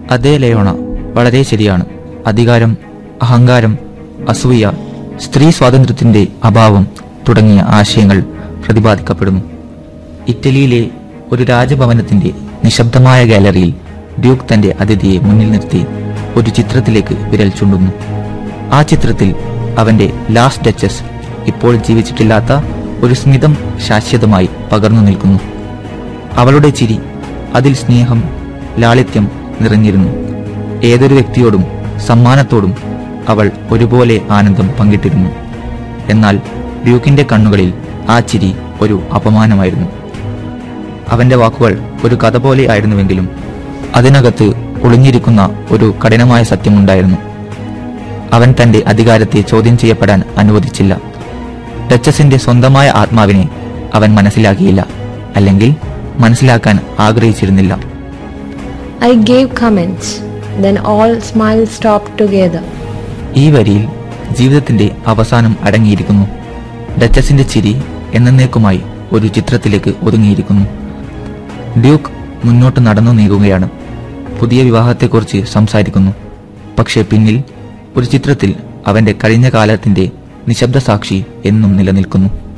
അതേ ലയോണ വളരെ ശരിയാണ് അധികാരം അഹങ്കാരം അസൂയ സ്ത്രീ സ്വാതന്ത്ര്യത്തിന്റെ അഭാവം തുടങ്ങിയ ആശയങ്ങൾ പ്രതിപാദിക്കപ്പെടുന്നു ഇറ്റലിയിലെ ഒരു രാജഭവനത്തിന്റെ നിശബ്ദമായ ഗാലറിയിൽ ഡ്യൂക്ക് തന്റെ അതിഥിയെ മുന്നിൽ നിർത്തി ഒരു ചിത്രത്തിലേക്ക് വിരൽ ചൂണ്ടുന്നു ആ ചിത്രത്തിൽ അവന്റെ ലാസ്റ്റ് ഡച്ചസ് ഇപ്പോൾ ജീവിച്ചിട്ടില്ലാത്ത ഒരു സ്മിതം ശാശ്വതമായി പകർന്നു നിൽക്കുന്നു അവളുടെ ചിരി അതിൽ സ്നേഹം ലാളിത്യം നിറഞ്ഞിരുന്നു ഏതൊരു വ്യക്തിയോടും സമ്മാനത്തോടും അവൾ ഒരുപോലെ ആനന്ദം പങ്കിട്ടിരുന്നു എന്നാൽ ഡ്യൂക്കിന്റെ കണ്ണുകളിൽ ആ ചിരി ഒരു അപമാനമായിരുന്നു അവന്റെ വാക്കുകൾ ഒരു കഥ പോലെ ആയിരുന്നുവെങ്കിലും അതിനകത്ത് ഒളിഞ്ഞിരിക്കുന്ന ഒരു കഠിനമായ സത്യമുണ്ടായിരുന്നു അവൻ തന്റെ അധികാരത്തെ ചോദ്യം ചെയ്യപ്പെടാൻ അനുവദിച്ചില്ല ഡച്ചസിന്റെ സ്വന്തമായ ആത്മാവിനെ അവൻ മനസ്സിലാക്കിയില്ല അല്ലെങ്കിൽ മനസ്സിലാക്കാൻ ആഗ്രഹിച്ചിരുന്നില്ല I gave comments. Then all smiles stopped together. ഈ വരിയിൽ ജീവിതത്തിന്റെ അവസാനം അടങ്ങിയിരിക്കുന്നു ഡച്ചസിന്റെ ചിരി എന്നേക്കുമായി ഒരു ചിത്രത്തിലേക്ക് ഒതുങ്ങിയിരിക്കുന്നു ഡ്യൂക്ക് മുന്നോട്ട് നടന്നു നീങ്ങുകയാണ് പുതിയ വിവാഹത്തെക്കുറിച്ച് സംസാരിക്കുന്നു പക്ഷെ പിന്നിൽ ഒരു ചിത്രത്തിൽ അവന്റെ കഴിഞ്ഞ കാലത്തിന്റെ നിശബ്ദ സാക്ഷി എന്നും നിലനിൽക്കുന്നു